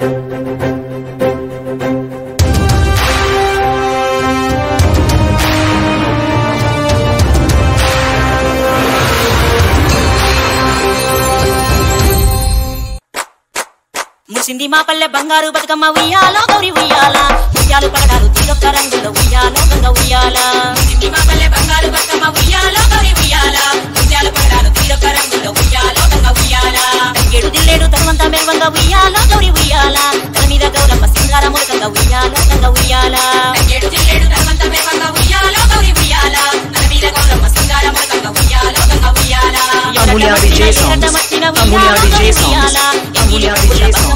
ముసింది మా పల్లె బంగారు బతుకమ్మ ఉయ్యాలో గౌరి ఉయ్యాల ఉయ్యాలు పగడాలు తీరొక్క రంగులో ఉయ్యాలో గంగ ఉయ్యాల ముసింది మా పల్లె బంగారు బతుకమ్మ ఉయ్యాలో గౌరి ఉయ్యాల ఉయ్యాలు పగడాలు తీరొక్క రంగులో ఉయ్యాలో గంగ ఉయ్యాల ఏడు దిల్లేడు తనవంతా మెరవంగా ఉయ్యాలో గౌరి ఉయ్యాల తన మీద గౌరమ్మ సింగారములు గంగ ఉయ్యాలో గంగ ఉయ్యాల ఏడు దిల్లేడు తనవంతా మెరవంగా ఉయ్యాలో గౌరి ఉయ్యాల తన మీద గౌరమ్మ సింగారములు గంగ ఉయ్యాలో గంగ ఉయ్యాల Amulia DJ songs. Amulia DJ songs. Amulia DJ songs.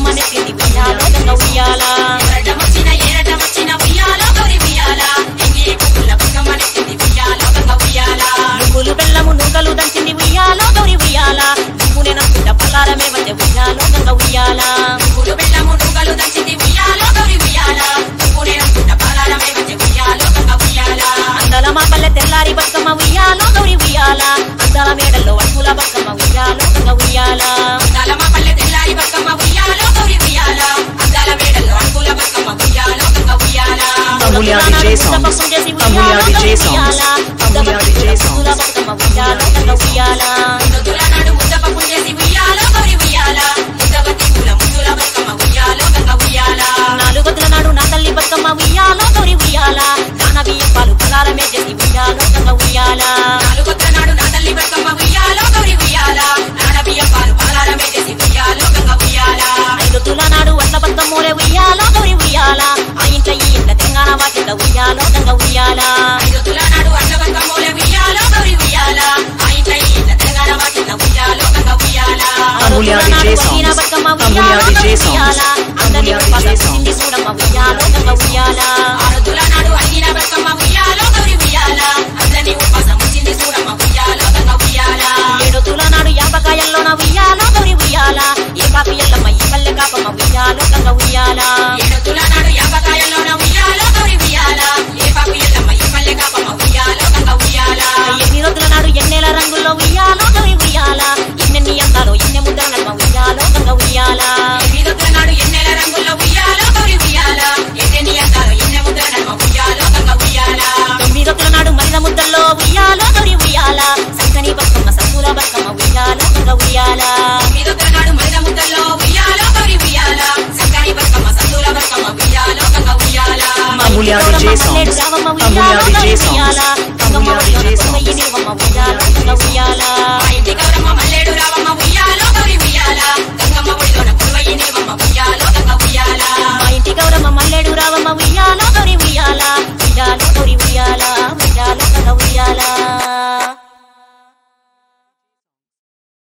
నువ్వులు బెల్లము నూకలు దంచింది ఉయ్యాలో గౌరి ఉయ్యాల నువ్వునే నమ్ముకుంట పల్లారమే వచ్చే ఉయ్యాలో గంగ ఉయ్యాల నువ్వులు బెల్లము నూకలు దంచింది ఉయ్యాలో గౌరి ఉయ్యాల నువ్వునే నమ్ముకుంట పల్లారమే వచ్చే ఉయ్యాలో గంగ ఉయ్యాల అందల మా పల్లె తెల్లారి బతుకమ్మ ఉయ్యాలో గౌరి ఉయ్యాల అందాల మేడల్లో అడుగుల బతుకమ్మ ఉయ్యాలో గంగ ఉయ్యాల అందాల మా పల్లె తెల్లారి బతుకమ్మ ఉయ్యాలో గౌరి ఉయ్యాల అందాల మేడల్లో అడుగుల బతుకమ్మ ఉయ్యాలో గంగ ఉయ్యాల Amulia DJ songs. Amulia DJ songs. Amulia DJ songs. Bathukamma ఉయ్యాలో గంగ ఉయ్యాల ముద్దుల నాడు ముద్దపప్పు చేసి ఉయ్యాలో గౌరి ఉయ్యాల ముద్దవతి పూల ముద్దుల బతుకమ్మ ఉయ్యాలో గంగ ఉయ్యాల నాలుగొద్దుల నాడు నా తల్లి బతుకమ్మ ఉయ్యాలో గౌరి ఉయ్యాల నాన్న బియ్యం పాలు పలారమే చేసి ఉయ్యాలో గంగ ఉయ్యాల నాలుగొద్దుల నాడు నా తల్లి బతుకమ్మ ఉయ్యాలో గౌరి ఉయ్యాల నాన్న బియ్యం పాలు పలారమే చేసి ఉయ్యాలో గంగ ఉయ్యాల ఐదొద్దుల నాడు అట్ల బతుకమ్మోలే ఉయ్యాలో గౌరి ఉయ్యాల ఆ ఇంట్లో ఈ ఇంట్లో తెలంగాణ వాకిట ఉయ్యాలో గంగ ఉయ్యాల ఐదొద్దుల నాడు అట్ల బతుకమ్మోలే ఉయ్యాలో గౌరి ఉయ్యాల ఆ ఇంట్లో ఈ ఇంట్లో తెలంగాణ వాకిట ఉయ్యాలో గంగ ఉయ్యాల Amulia DJ songs. Amulia DJ songs. Amulia DJ songs. చూడమ్మ ఉయ్యాలో గంగ ఉయ్యాల ఆరుద్దుల నాడు అడిగిన బతుకమ్మ ఉయ్యాలో గౌరి ఉయ్యాల అందరినీ ఉపాసం వచ్చింది చూడమ్మ ఉయ్యాలో గంగ ఉయ్యాల ఏడుతుల నాడు యాపకాయల్లోన ఉయ్యాలో గౌరి ఉయ్యాల ఏ కాపి ఎల్లమ్మ ఈ పల్లె కాపమ్మ ఉయ్యాలో గంగ ఉయ్యాల ఏడుతుల నాడు యాపకాయల్లోన ఉయ్యాలో గౌరి ఉయ్యాల ఏ కాపి ఎల్లమ్మ ఈ పల్లె కాపమ్మ ఉయ్యాలో గంగ ఉయ్యాల ఎన్ని రోజుల నాడు ఎన్నెల రంగుల్లో ఉయ్యాలో గౌరి ఉయ్యాల ఎన్నెన్ని అందాలో ఎన్నె ముద్ర నడుమ ఉయ్యాలో గంగ ఉయ్యాల ఎన్ని రోజుల నాడు ఎన్నెల రంగుల్లో ఉయ్యాలో గౌరి ఉయ్యాల ఎన్నెన్ని అందాలో ఎన్నె ముద్ర నడుమ ఉయ్యాలో గంగ ఉయ్యాల తొమ్మిది రోజుల నాడు మరిద ముద్దల్లో ఉయ్యాలో గౌరి ఉయ్యాల సంకని బతుకమ్మ సంకుల బతుకమ్మ ఉయ్యాలో గంగ ఉయ్యాల తొమ్మిది రోజుల నాడు మరిద ముద్దల్లో ఉయ్యాలో గౌరి ఉయ్యాల సంకని బతుకమ్మ సంకుల బతుకమ్మ ఉయ్యాలో గంగ ఉయ్యాల Amulia DJ songs. Amulia DJ songs. Amulia DJ songs. మా ఇంటి గౌరమ్మ మల్లెడు